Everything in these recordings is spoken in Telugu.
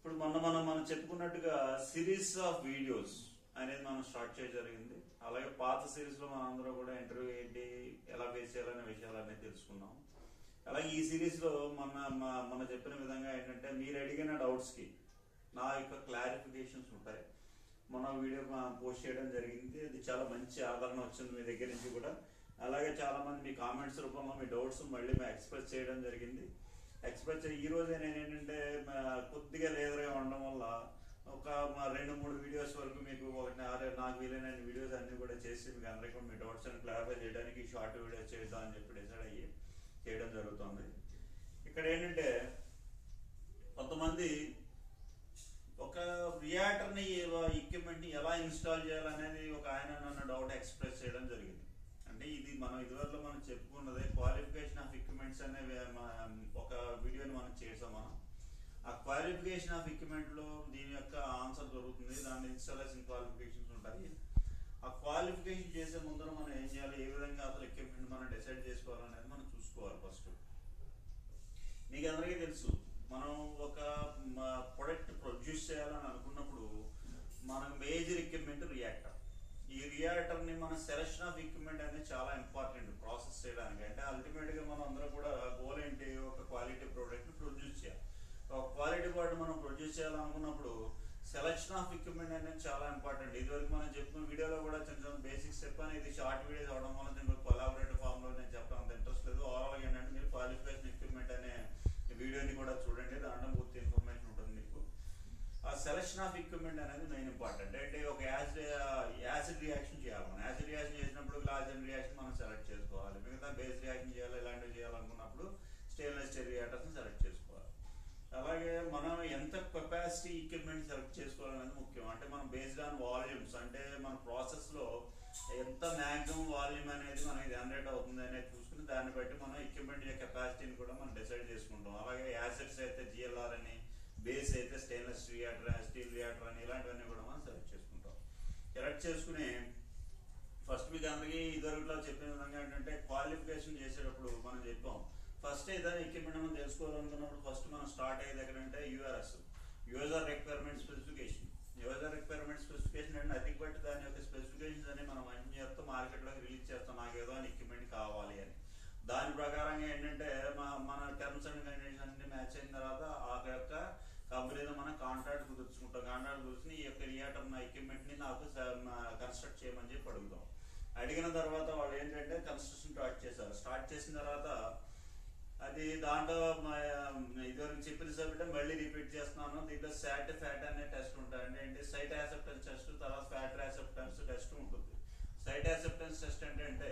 ఇప్పుడు మొన్న మనం మనం చెప్పుకున్నట్టుగా సిరీస్ ఆఫ్ వీడియోస్ అనేది మనం స్టార్ట్ చేయడం జరిగింది అలాగే పాత సిరీస్ లో మనం అందరూ కూడా ఇంటర్వ్యూ ఏంటి ఎలా ఫేస్ చేయాలనే విషయాలన్నీ తెలుసుకున్నాం అలాగే ఈ సిరీస్ లో మన మ- మన చెప్పిన విధంగా ఏంటంటే మీరు అడిగిన డౌట్స్ కి నా యొక్క క్లారిఫికేషన్స్ ఉంటాయి మన వీడియో పోస్ట్ చేయడం జరిగింది అది చాలా మంచి ఆదరణ వచ్చింది మీ దగ్గర నుంచి కూడా అలాగే చాలా మంది మీ కామెంట్స్ రూపంలో మీ డౌట్స్ మళ్ళీ మేము ఎక్స్ప్రెస్ చేయడం జరిగింది ఎక్స్ప్రెస్ ఈ రోజే నేను ఏంటంటే మా- కొద్దిగా లేదర్గా ఉండడం వల్ల ఒక మా రెండు మూడు వీడియోస్ వరకు మీకు ఒకటి ఆరు- నాకు వీలైన వీడియోస్ అన్ని కూడా చేసి మీకు అందరికీ కూడా మీ డౌట్స్ అని క్లారిఫై చేయడానికి షార్ట్ వీడియోస్ చేద్దాం అని చెప్పి డిసైడ్ అయ్యి చేయడం జరుగుతుంది ఇక్కడ ఏంటంటే కొంతమంది ఒక రియాక్టర్ ని ఎక్విప్మెంట్ ని ఎలా ఇన్స్టాల్ చేయాలనేది ఒక ఆయన నన్ను డౌట్ ఎక్స్ప్రెస్ చేయడం జరిగింది అంటే ఇది మనం ఇదివరకు మనం చెప్పుకున్నదే క్వాలిఫికేషన్ ఆఫ్ ఎక్విప్మెంట్స్ అనే వే- మ- ఒక వీడియోని మనం చేసాం మనం ఆ క్వాలిఫికేషన్ ఆఫ్ ఎక్విప్మెంట్ లో దీని యొక్క ఆన్సర్ దొరుకుతుంది దాని ఇన్స్టాలేషన్ క్వాలిఫికేషన్స్ ఉంటాయి ఆ క్వాలిఫికేషన్ చేసే ముందర మనం ఏం చేయాలి ఏ విధంగా అసలు ఎక్విప్మెంట్ మనం డిసైడ్ చేసుకోవాలనేది మనం చూసుకోవాలి ఫస్ట్ మీకు అందరికీ తెలుసు మనం ఒక ప్రొడక్ట్ ప్రొడ్యూస్ చేయాలని అనుకున్నప్పుడు మనకు మేజర్ ఎక్విప్మెంట్ రియాక్టర్ ఈ రియాక్టర్ ని మన సెలక్షన్ ఆఫ్ ఎక్విప్మెంట్ అనేది చాలా ఇంపార్టెంట్ ప్రాసెస్ చేయడానికి అంటే అల్టిమేట్ గా మనం అందరం కూడా గోల్ ఏంటి ఒక క్వాలిటీ ప్రోడక్ట్ ని ప్రొడ్యూస్ చేయాలి ఒక క్వాలిటీ ప్రోడక్ట్ మనం ప్రొడ్యూస్ చేయాలనుకున్నప్పుడు సెలక్షన్ ఆఫ్ ఎక్విప్మెంట్ అనేది చాలా ఇంపార్టెంట్ ఇదివరకు మనం చెప్పుకున్న వీడియోలో కూడా చిన్న చిన్న బేసిక్స్ చెప్పాను ఇది షార్ట్ వీడియోస్ అవడం వల్ల నేను కొలాబరేటివ్ ఫామ్ లో నేను చెప్పడం అంత ఇంట్రెస్ట్ లేదు ఓవరాల్ గా ఏంటంటే మీరు క్వాలిఫికేషన్ ఎక్విప్మెంట్ అనే వీడియోని కూడా చూడండి దాంట్లో పూర్తి ఇన్ఫర్మేషన్ ఉంటుంది మీకు ఆ సెలక్షన్ ఆఫ్ ఎక్విప్మెంట్ అనేది మెయిన్ ఇంపార్టెంట్ అంటే ఒక యాసిడ్ యాసిడ్ రియాక్షన్ చేయాలి మనం యాసిడ్ రియాక్షన్ చేసినప్పుడు గ్లాసిన్ రియాక్షన్ మనం సెలెక్ట్ చేసుకోవాలి మిగతా బేస్ రియాక్షన్ చేయాలి ఇలాంటివి చేయాలనుకున్నప్పుడు స్టెయిన్లెస్ స్టీల్ రియాక్టర్స్ సెలెక్ట్ చేసుకోవాలి అలాగే మనం ఎంత కెపాసిటీ ఎక్విప్మెంట్ సెలెక్ట్ చేసుకోవాలనేది ముఖ్యం అంటే మనం బేస్డ్ ఆన్ వాల్యూమ్స్ అంటే మన ప్రాసెస్ లో ఎంత మాక్సిమం వాల్యూమ్ అనేది మనకి జనరేట్ అవుతుంది అనేది చూసుకుని దాన్ని బట్టి మనం ఎక్విప్మెంట్ యొక్క కెపాసిటీని కూడా మనం డిసైడ్ చేసుకుంటాం అలాగే యాసిడ్స్ అయితే జిఎల్ఆర్ అని బేస్ అయితే స్టెయిన్లెస్ రియాక్టర్ స్టీల్ రియాక్టర్ అని ఇలాంటివన్నీ కూడా మనం సెలెక్ట్ చేసుకుంటాం సెలెక్ట్ చేసుకుని ఫస్ట్ మీకు అందరికీ ఇదివరకులో చెప్పిన విధంగా ఏంటంటే క్వాలిఫికేషన్ చేసేటప్పుడు మనం చెప్పాం ఫస్ట్ ఏదైనా ఎక్విప్మెంట్ మనం తెలుసుకోవాలనుకున్నప్పుడు ఫస్ట్ మనం స్టార్ట్ అయ్యేది ఎక్కడంటే URS user requirement specification user requirement specification అంటే అది బట్టి దాని యొక్క స్పెసిఫికేషన్స్ అని మనం అన్ని చేస్తాం మార్కెట్లోకి రిలీజ్ చేస్తాం నాకు ఏదో అని ఎక్విప్మెంట్ కావాలి అని దాని ప్రకారంగా ఏంటంటే మా- మన టర్మ్స్ అండ్ కండిషన్స్ అన్ని మ్యాచ్ అయిన తర్వాత ఆ యొక్క కంపెనీతో మనం కాంట్రాక్ట్ కుదుర్చుకుంటాం కాంట్రాక్ట్ కుదుర్చుని ఈ యొక్క రియాటర్ నా ఎక్విప్మెంట్ ని నాకు కన్స్ట్రక్ట్ చేయమని చెప్పి అడుగుతాం అడిగిన తర్వాత వాళ్ళు ఏంటంటే కన్స్ట్రక్షన్ స్టార్ట్ చేశారు స్టార్ట్ చేసిన తర్వాత అది దాంట్లో మా- ఇదివరకు చెప్పిన సబ్జెక్ట్ మళ్ళీ రిపీట్ చేస్తున్నాను దీంట్లో సాట్ ఫ్యాట్ అనే టెస్ట్ ఉంటాయి అంటే ఏంటి సైట్ యాక్సెప్టెన్స్ టెస్ట్ తర్వాత ఫ్యాట్ యాక్సెప్టెన్స్ టెస్ట్ ఉంటుంది సైట్ యాక్సెప్టెన్స్ టెస్ట్ ఏంటంటే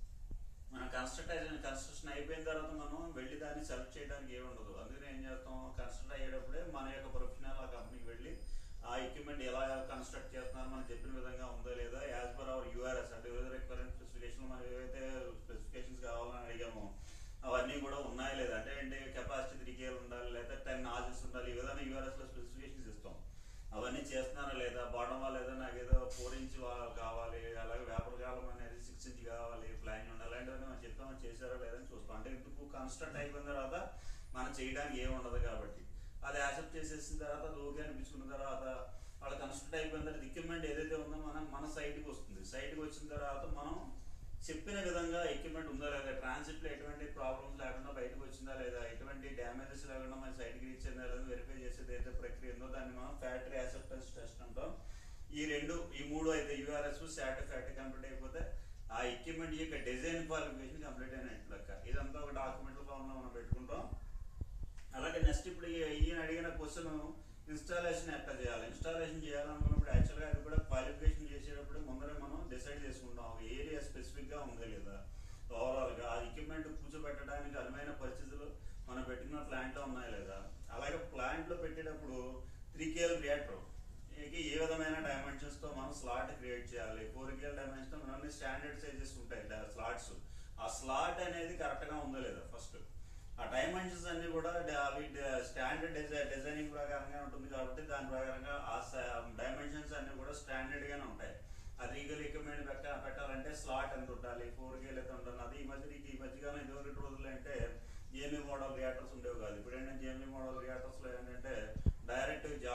మన కన్స్ట్రక్ట్ కన్స్ట్రక్షన్ అయిపోయిన తర్వాత మనం వెళ్ళి దాన్ని సెలెక్ట్ చేయడానికి ఏమి ఉండదు అందుకని ఏం చేస్తాం కన్స్ట్రక్ట్ అయ్యేటప్పుడే మన యొక్క ప్రొఫెషనల్ ఆ కంపెనీకి వెళ్ళి ఆ ఎక్విప్మెంట్ ఎలా కన్స్ట్రక్ట్ చేస్తున్నారు మనం చెప్పిన విధంగా ఉందో లేదా యాజ్ పర్ అవర్ యూఆర్ఎస్ అంటే యూజర్ రిక్వైర్మెంట్ స్పెసిఫికేషన్ మనం ఏవైతే స్పెసిఫికేషన్స్ కావాలని అడిగామో అవన్నీ కూడా ఉన్నాయా లేదా అంటే ఏంటి కెపాసిటీ త్రీ కేలు ఉండాలి లేదా టెన్ నాజిల్స్ ఉండాలి ఈ విధంగా యూఆర్ఎస్ లో స్పెసిఫికేషన్స్ ఇస్తాం అవన్నీ చేస్తున్నారా లేదా బాటం వాళ్ళు ఏదో నాకు ఏదో ఫోర్ ఇంచ్ కావాలి అలాగే వేపర్ కాలం అనేది సిక్స్ ఇంచ్ కావాలి ప్లాన్ ఉండాలి అలాంటివన్నీ మనం చెప్పామో చేశారా లేదని చూస్తాం అంటే ఇందుకు కన్స్ట్రక్ట్ అయిపోయిన తర్వాత మనం చేయడానికి ఏమి ఉండదు కాబట్టి అది యాక్సెప్ట్ చేసేసిన తర్వాత అది ఓకే అనిపించుకున్న తర్వాత వాళ్ళ కన్స్ట్రక్ట్ అయిపోయిన తర్వాత ఎక్విప్మెంట్ ఏదైతే ఉందో మనం మన సైట్కి వస్తుంది సైట్కి వచ్చిన తర్వాత మనం చెప్పిన విధంగా ఎక్విప్మెంట్ ఉందా లేదా ట్రాన్సిట్ లో ఎటువంటి ప్రాబ్లమ్స్ లేకుండా బయటకు వచ్చిందా లేదా ఎటువంటి డ్యామేజెస్ లేకుండా మన సైట్ కి రీచ్ అయిందా లేదా వెరిఫై చేసేది అయితే ప్రక్రియ ఉందో దాన్ని మనం ఫ్యాక్టరీ యాక్సెప్టెన్స్ టెస్ట్ అంటాం ఈ రెండు ఈ మూడు అయితే యూఆర్ఎస్ శాట్ ఫ్యాక్టరీ కంప్లీట్ అయిపోతే ఆ ఎక్విప్మెంట్ యొక్క డిజైన్ క్వాలిఫికేషన్ కంప్లీట్ అయినట్లు లెక్క ఇదంతా ఒక డాక్యుమెంట్ ఫామ్ లో మనం పెట్టుకుంటాం అలాగే నెక్స్ట్ ఇప్పుడు ఈ- ఈయన అడిగిన క్వశ్చన్ ఇన్స్టాలేషన్ ఎట్లా చేయాలి ఇన్స్టాలేషన్ చేయాలనుకున్నప్పుడు యాక్చువల్గా అది కూడా క్వాలిఫికేషన్ చేసేటప్పుడు ముందరే మనం డిసైడ్ చేసుకుంటాం ఒక ఏరియా స్పెసిఫిక్ గా ఉందా లేదా ఓవరాల్ గా ఆ ఎక్విప్మెంట్ కూర్చోబెట్టడానికి అనువైన పరిస్థితులు మనం పెట్టిన ప్లాంట్ లో ఉన్నాయా లేదా అలాగే ప్లాంట్ లో పెట్టేటప్పుడు త్రీ కేల్ రియాక్టర్ ఏ విధమైన డైమెన్షన్స్ తో మనం స్లాట్ క్రియేట్ చేయాలి ఫోర్ కేల్ డైమెన్షన్ మనకి స్టాండర్డ్ సైజెస్ ఉంటాయి స్లాట్స్ ఆ స్లాట్ అనేది కరెక్ట్ గా ఉందా లేదా ఫస్ట్ ఆ డైమెన్షన్స్ అన్ని కూడా డ- అవి స్టాండర్డ్ డిజైనింగ్ ప్రకారంగా ఉంటుంది కాబట్టి దాని ప్రకారంగా ఆ డైమెన్షన్స్ అన్ని కూడా స్టాండర్డ్ గానే ఉంటాయి అది రీగల్ ఎక్విప్మెంట్ పెట్ట పెట్టాలంటే స్లాట్ ఎంత ఉండాలి ఫోర్ కేల్ ఎంత ఉండాలి అది ఈ మధ్య ఈ మధ్యకాలం ఇదివరకు రోజులు అంటే జేఎంఈ మోడల్ రియాక్టర్స్ ఉండేవి కాదు ఇప్పుడు ఏంటంటే జేఎంఈ మోడల్ రియాక్టర్స్ లో ఏంటంటే డైరెక్ట్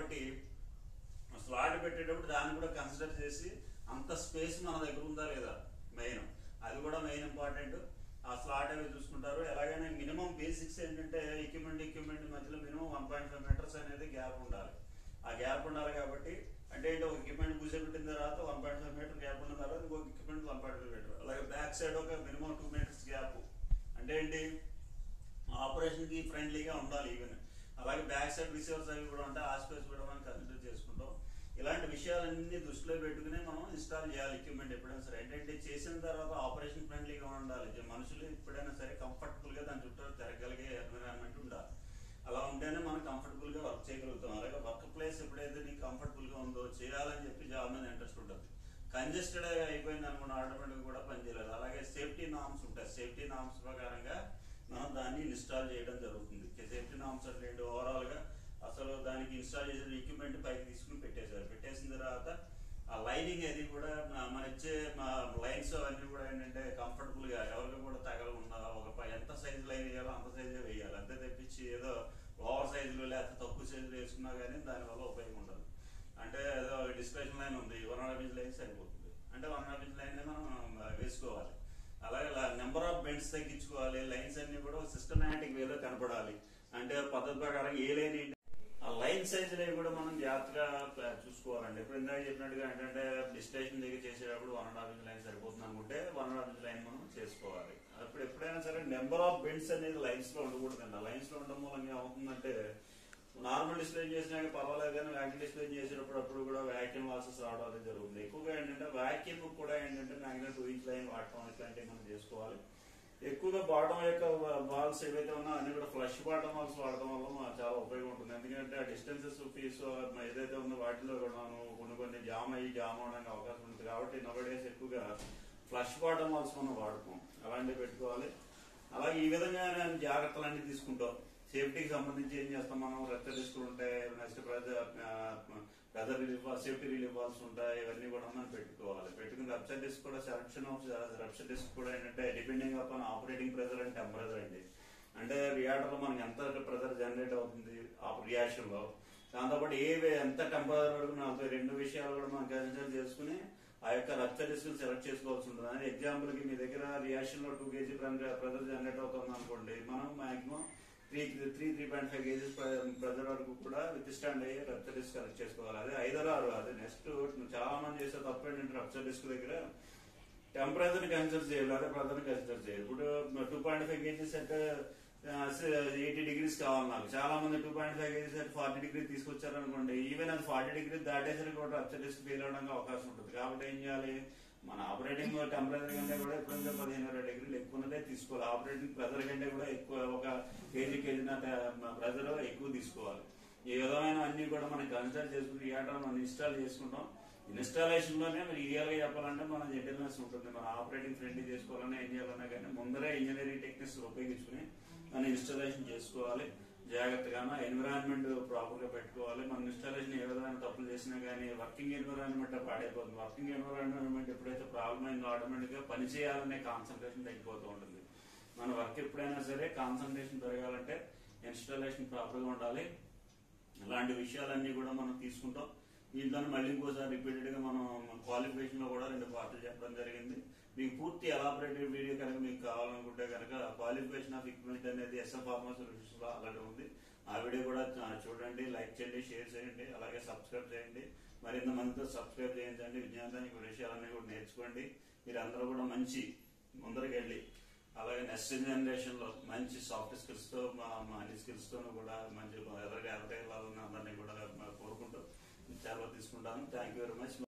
కాబట్టి స్లాట్ పెట్టేటప్పుడు దాన్ని కూడా కన్సిడర్ చేసి అంత స్పేస్ మన దగ్గర ఉందా లేదా మెయిన్ అది కూడా మెయిన్ ఇంపార్టెంట్ ఆ స్లాట్ అవి చూసుకుంటారు ఎలాగైనా మినిమం బేసిక్స్ ఏంటంటే ఎక్విప్మెంట్ ఎక్విప్మెంట్ మధ్యలో minimum one point five meters అనేది గ్యాప్ ఉండాలి ఆ గ్యాప్ ఉండాలి కాబట్టి అంటే ఏంటి ఒక ఎక్విప్మెంట్ కూర్చోబెట్టిన తర్వాత one point five meter gap ఉన్న తర్వాత ఇంకొక equipment one point five meter అలాగే బ్యాక్ సైడ్ ఒక మినిమం టూ మీటర్స్ గ్యాప్ అంటే ఏంటి ఆపరేషన్ కి ఫ్రెండ్లీగా ఉండాలి ఈవెన్ అలాగే బ్యాక్ సైడ్ రిసీవర్స్ అవి కూడా ఉంటాయి ఆ స్పేస్ కూడా మనం కన్సిడర్ చేసుకుంటాం ఇలాంటి విషయాలన్నీ దృష్టిలో పెట్టుకుని మనం ఇన్స్టాల్ చేయాలి ఎక్విప్మెంట్ ఎప్పుడైనా సరే ఏంటంటే చేసిన తర్వాత ఆపరేషన్ ఫ్రెండ్లీగా ఉండాలి జ- మనుషులు ఎప్పుడైనా సరే కంఫర్టబుల్ గా దాని చుట్టూ తిరగలిగే ఎన్విరాన్మెంట్ ఉండాలి అలా ఉంటేనే మనం కంఫర్టబుల్ గా వర్క్ చేయగలుగుతాం అలాగే వర్క్ ప్లేస్ ఎప్పుడైతే నీకు కంఫర్టబుల్ గా ఉందో చేయాలని చెప్పి జాబ్ మీద ఇంట్రెస్ట్ ఉంటుంది కంజెస్టెడ్ అయిపోయింది అనుకున్న ఆటోమేటిక్ కూడా పనిచేయలేదు అలాగే సేఫ్టీ నామ్స్ ఉంటాయి సేఫ్టీ నామ్స్ ప్రకారంగా మనం దాన్ని ఇన్స్టాల్ చేయడం జరుగుతుంది సేఫ్టీ నామ్స్ అంటే ఏంటి ఓవరాల్ గా అసలు దానికి ఇన్స్టాల్ చేసిన ఎక్విప్మెంట్ పైకి తీసుకుని పెట్టేశారు పెట్టేసిన తర్వాత ఆ లైనింగ్ అది కూడా మన- మన ఇచ్చే లైన్స్ అవన్నీ కూడా ఏంటంటే కంఫర్టబుల్ గా ఎవరికి కూడా తగలకుండా ఒక ప- ఎంత సైజ్ లైన్ వేయాలో అంత సైజే వేయాలి అంతే తెప్పించి ఏదో ఓవర్ సైజులో లేకపోతే తక్కువ సైజులో వేసుకున్నా కానీ దానివల్ల ఉపయోగం ఉండదు అంటే ఏదో డిస్ప్లేషన్ లైన్ ఉంది one and half inch line సరిపోతుంది అంటే one and half inch line మనం వేసుకోవాలి అలాగే నెంబర్ ఆఫ్ బెండ్స్ తగ్గించుకోవాలి లైన్స్ అన్ని కూడా సిస్టమేటిక్ వేలో కనపడాలి అంటే పద్ధతి ప్రకారం ఏ లైన్ ఏంటి ఆ లైన్ సైజ్ కూడా మనం జాగ్రత్తగా ప్లా- చూసుకోవాలండి ఇప్పుడు ఇందాక చెప్పినట్టుగా ఏంటంటే డిస్టేషన్ దగ్గర చేసేటప్పుడు one and half inch line సరిపోతుంది అనుకుంటే one and half inch line మనం చేసుకోవాలి అప్పుడు ఎప్పుడైనా సరే నెంబర్ ఆఫ్ బెండ్స్ అనేది లైన్స్ లో ఉండకూడదండి లైన్స్ లో ఉండడం మూలంగా ఏమవుతుందంటే నార్మల్ డిస్ప్లే చేసినాక పర్వాలేదు కానీ వ్యాక్యూమ్ డిస్ప్లే చేసేటప్పుడు అప్పుడు కూడా వ్యాక్యూమ్ లాసెస్ రావడం అనేది జరుగుతుంది ఎక్కువగా ఏంటంటే వ్యాక్యూమ్ కూడా ఏంటంటే మ్యాగ్నెట్ టూ ఇంచ్ లైన్ వాడటం ఇట్లాంటివి మనం చేసుకోవాలి ఎక్కువగా బాటం యొక్క బాల్స్ ఏవైతే ఉన్నా అన్ని కూడా ఫ్లష్ బాటం బాల్స్ వాడటం వల్ల మనకు చాలా ఉపయోగం ఉంటుంది ఎందుకంటే ఆ డిస్టెన్సెస్ ఫీస్ ఏదైతే ఉందో వాటిలో కూడాను కొన్ని కొన్ని జామ్ అయ్యి జామ్ అవడానికి అవకాశం ఉంటుంది కాబట్టి నవడేస్ ఎక్కువగా ఫ్లష్ బాటం బాల్స్ మనం వాడుతాం అలాంటివి పెట్టుకోవాలి అలాగే ఈ విధంగా నేను జాగ్రత్తలన్నీ తీసుకుంటాం సేఫ్టీకి సంబంధించి ఏం చేస్తాం మనం రక్త రిస్కులు ఉంటాయి నెక్స్ట్ వెదర్ రిలీఫ్ సేఫ్టీ రిలీఫ్ వాల్స్ ఉంటాయి ఇవన్నీ కూడా మనం పెట్టుకోవాలి పెట్టుకుని రప్చర్ డిస్క్ కూడా సెలక్షన్ ఆఫ్ రప్చర్ డిస్క్ కూడా ఏంటంటే depending upon operating pressure and temperature అండి అంటే రియాక్టర్ లో మనకి ఎంత ప్రెజర్ జనరేట్ అవుతుంది ఆ రియాక్షన్ లో దాంతోపాటు ఏ వే- ఎంత టెంపరేచర్ వరకు నాకు రెండు విషయాలు కూడా మనం కన్సిడర్ చేసుకుని ఆ యొక్క రప్చర్ డిస్క్ సెలెక్ట్ చేసుకోవాల్సి ఉంటుంది అని ఎగ్జాంపుల్ కి మీ దగ్గర రియాక్షన్ లో టూ కేజీ ప్రెజర్ జనరేట్ అవుతుంది అనుకోండి మనం maximum three three three point five kgs pressure వరకు కూడా విత్ స్టాండ్ అయ్యే రప్చర్ డిస్క్ కనెక్ట్ చేసుకోవాలి అదే ఐదర్ ఆరు అదే నెక్స్ట్ చాలా మంది చేసే తప్పు ఏంటంటే రప్చర్ డిస్క్ దగ్గర టెంపరేచర్ కన్సిడర్ చేయాలి అదే ప్రెజర్ కన్సిడర్ చేయాలి ఇప్పుడు టూ పాయింట్ ఫైవ్ కేజీస్ అంటే ఎయిటీ డిగ్రీస్ కావాలి నాకు చాలా మంది టూ పాయింట్ ఫైవ్ కేజీస్ అంటే ఫార్టీ డిగ్రీ తీసుకొచ్చారు అనుకోండి ఈవెన్ అది ఫార్టీ డిగ్రీ దాటేసరికి కూడా రప్చర్ డిస్క్ ఫెయిల్ అవడానికి అవకాశం ఉంటుంది కాబట్టి ఏం చేయాలి మన ఆపరేటింగ్ టెంపరేచర్ కంటే కూడా ఎప్పుడైతే పదిహేను ఇరవై డిగ్రీలు ఎక్కువ ఉన్నదే తీసుకోవాలి ఆపరేటింగ్ ప్రెజర్ కంటే కూడా ఎక్కువ ఒక కేజీ కేజీ ప్రెజర్ ఎక్కువ తీసుకోవాలి ఈ విధమైన అన్ని కూడా మనం కన్సిడర్ చేసుకుని రియాక్టర్ మనం ఇన్స్టాల్ చేసుకుంటాం ఇన్స్టాలేషన్ లోనే మరి రియల్ గా చెప్పాలంటే మన జెంటిల్నెస్ ఉంటుంది మన ఆపరేటింగ్ ఫ్రెండ్లీ చేసుకోవాలన్నా ఏం చేయాలన్నా కానీ ముందరే ఇంజనీరింగ్ టెక్నిక్స్ ఉపయోగించుకుని మనం ఇన్స్టాలేషన్ చేసుకోవాలి జాగ్రత్తగా ఎన్విరాన్మెంట్ ప్రాపర్ గా పెట్టుకోవాలి మన ఇన్స్టాలేషన్ ఏ విధమైన తప్పులు చేసినా కానీ వర్కింగ్ ఎన్విరాన్మెంట్ పాడైపోతుంది వర్కింగ్ ఎన్విరాన్మెంట్ ఎప్పుడైతే ప్రాబ్లం అయిందో ఆటోమేటిక్ గా పని చేయాలనే కాన్సన్ట్రేషన్ తగ్గిపోతూ ఉంటుంది మన వర్క్ ఎప్పుడైనా సరే కాన్సన్ట్రేషన్ పెరగాలంటే ఇన్స్టాలేషన్ ప్రాపర్ గా ఉండాలి ఇలాంటి విషయాలన్నీ కూడా మనం తీసుకుంటాం దీంట్లో మళ్ళీ ఇంకోసారి రిపీటెడ్ గా మనం క్వాలిఫికేషన్ లో కూడా రెండు పార్ట్లు చెప్పడం జరిగింది మీకు పూర్తి ఎలాబరేటివ్ వీడియో కనుక మీకు కావాలనుకుంటే కనుక క్వాలిఫికేషన్ ఆఫ్ ఎక్విప్మెంట్ అనేది ఎస్ఎం ఫార్మా సొల్యూషన్స్ లో ఆల్రెడీ ఉంది ఆ వీడియో కూడా చ- చూడండి లైక్ చేయండి షేర్ చేయండి అలాగే సబ్స్క్రైబ్ చేయండి మరింత మందితో సబ్స్క్రైబ్ చేయించండి విజ్ఞానానికి విషయాలన్నీ కూడా నేర్చుకోండి మీరు అందరూ కూడా మంచి ముందరికి వెళ్ళి అలాగే నెక్స్ట్ జనరేషన్ లో మంచి సాఫ్ట్ స్కిల్స్ తో మా మా అన్ని స్కిల్స్ తోనూ కూడా మంచి ఎదరగా ఎదరగలని అందరినీ కూడా కోరుకుంటూ సెలవు తీసుకుంటాను థ్యాంక్ యూ వెరీ మచ్